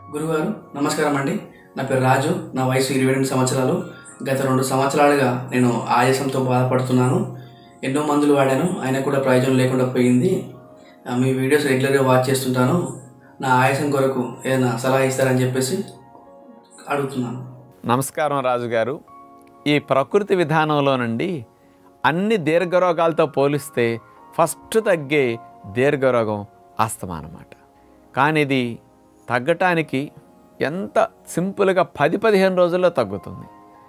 గురుగారు నమస్కారం అండి నా పేరు రాజు నా వయసు ఇరవై ఎనిమిది సంవత్సరాలు గత రెండు సంవత్సరాలుగా నేను ఆయాసంతో బాధపడుతున్నాను ఎన్నో మందులు వాడాను అయినా కూడా ప్రయోజనం లేకుండా పోయింది ఆ, మీ వీడియోస్ రెగ్యులర్గా వాచ్ చేస్తుంటాను నా ఆయాసం కొరకు ఏదైనా సలహా ఇస్తారని చెప్పేసి అడుగుతున్నాను నమస్కారం రాజుగారు ఈ ప్రకృతి విధానంలో నుండి అన్ని దీర్ఘరోగాలతో పోలిస్తే ఫస్ట్ తగ్గే దీర్ఘరోగం ఆస్తమా అన్నమాట కానీ ఇది తగ్గటానికి ఎంత సింపుల్గా పది పదిహేను రోజుల్లో తగ్గుతుంది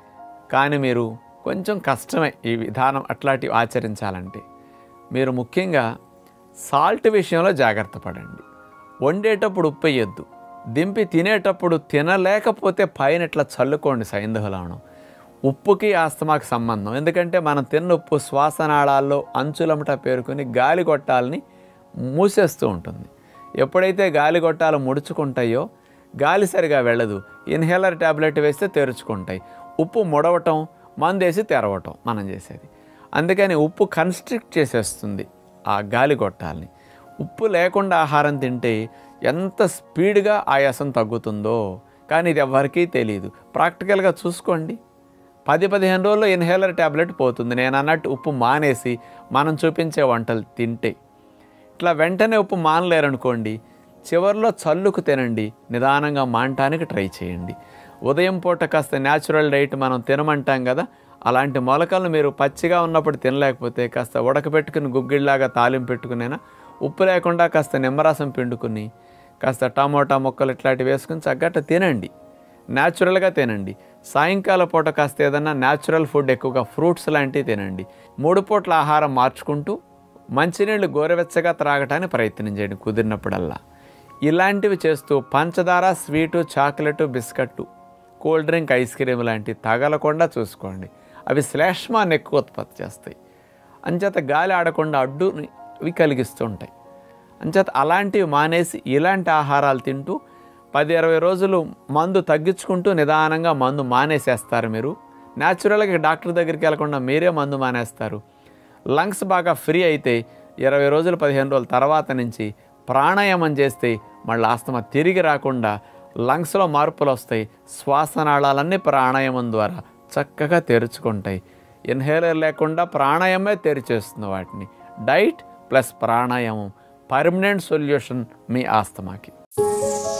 కానీ మీరు కొంచెం కష్టమే ఈ విధానం అట్లాంటివి ఆచరించాలంటే మీరు ముఖ్యంగా సాల్ట్ విషయంలో జాగ్రత్త పడండి వండేటప్పుడు ఉప్పు వేయొద్దు దింపి తినేటప్పుడు తినలేకపోతే పైన ఇట్లా చల్లుకోండి సైంధవలవణం ఉప్పుకి ఆస్తమాకి సంబంధం ఎందుకంటే మనం తిన్న ఉప్పు శ్వాసనాళాల్లో అంచులమట పేరుకొని గాలి గొట్టాలని మూసేస్తూ ఉంటుంది ఎప్పుడైతే గాలి గొట్టాలు ముడుచుకుంటాయో గాలి సరిగా వెళ్ళదు ఇన్హేలర్ ట్యాబ్లెట్ వేస్తే తెరుచుకుంటాయి ఉప్పు ముడవటం మందేసి తెరవటం మనం చేసేది అందుకని ఉప్పు కన్స్ట్రిక్ట్ చేసేస్తుంది ఆ గాలి గొట్టాలని ఉప్పు లేకుండా ఆహారం తింటే ఎంత స్పీడ్గా ఆయాసం తగ్గుతుందో కానీ ఇది ఎవరికీ తెలియదు ప్రాక్టికల్గా చూసుకోండి పది పదిహేను రోజుల్లో ఇన్హేలర్ ట్యాబ్లెట్ పోతుంది నేను అన్నట్టు ఉప్పు మానేసి మనం చూపించే వంటలు తింటే ఇట్లా వెంటనే ఉప్పు మానలేరనుకోండి చివరిలో చల్లుకు తినండి నిదానంగా మానటానికి ట్రై చేయండి ఉదయం పూట కాస్త న్యాచురల్ డైట్ మనం తినమంటాం కదా అలాంటి మొలకలను మీరు పచ్చిగా ఉన్నప్పుడు తినలేకపోతే కాస్త ఉడకబెట్టుకుని గుగ్గిళ్ళలాగా తాలింపు పెట్టుకునైనా ఉప్పు లేకుండా కాస్త నిమ్మరసం పిండుకుని కాస్త టమోటా ముక్కలు ఇట్లాంటివి వేసుకుని చక్కట తినండి న్యాచురల్గా తినండి సాయంకాల పూట కాస్త ఏదన్నా న్యాచురల్ ఫుడ్ ఎక్కువగా ఫ్రూట్స్ లాంటివి తినండి మూడు పూట్ల ఆహారం మార్చుకుంటూ మంచినీళ్ళు గోరువెచ్చగా త్రాగటానికి ప్రయత్నం చేయండి కుదిరినప్పుడల్లా ఇలాంటివి చేస్తూ పంచదార sweet chocolate biscuit cool drink ice cream లాంటివి తగలకుండా చూసుకోండి అవి శ్లేష్మాన్ని ఎక్కువ ఉత్పత్తి చేస్తాయి అంచేత గాలి ఆడకుండా అడ్డుని ఇవి కలిగిస్తూ ఉంటాయి అంచేత అలాంటివి మానేసి ఇలాంటి ఆహారాలు తింటూ పది ఇరవై రోజులు మందు తగ్గించుకుంటూ నిదానంగా మందు మానేసేస్తారు మీరు న్యాచురల్గా డాక్టర్ దగ్గరికి వెళ్లకుండా మీరే మందు మానేస్తారు లంగ్స్ బాగా ఫ్రీ అయితే ఇరవై రోజులు పదిహేను రోజుల తర్వాత నుంచి ప్రాణాయామం చేస్తే మళ్ళీ ఆస్తమా తిరిగి రాకుండా లంగ్స్లో మార్పులు వస్తాయి శ్వాసనాళాలన్నీ ప్రాణాయామం ద్వారా చక్కగా తెరుచుకుంటాయి ఇన్హేలర్ లేకుండా ప్రాణాయామే తెరిచేస్తుంది వాటిని డైట్ ప్లస్ ప్రాణాయామం పర్మనెంట్ సొల్యూషన్ మీ ఆస్తమాకి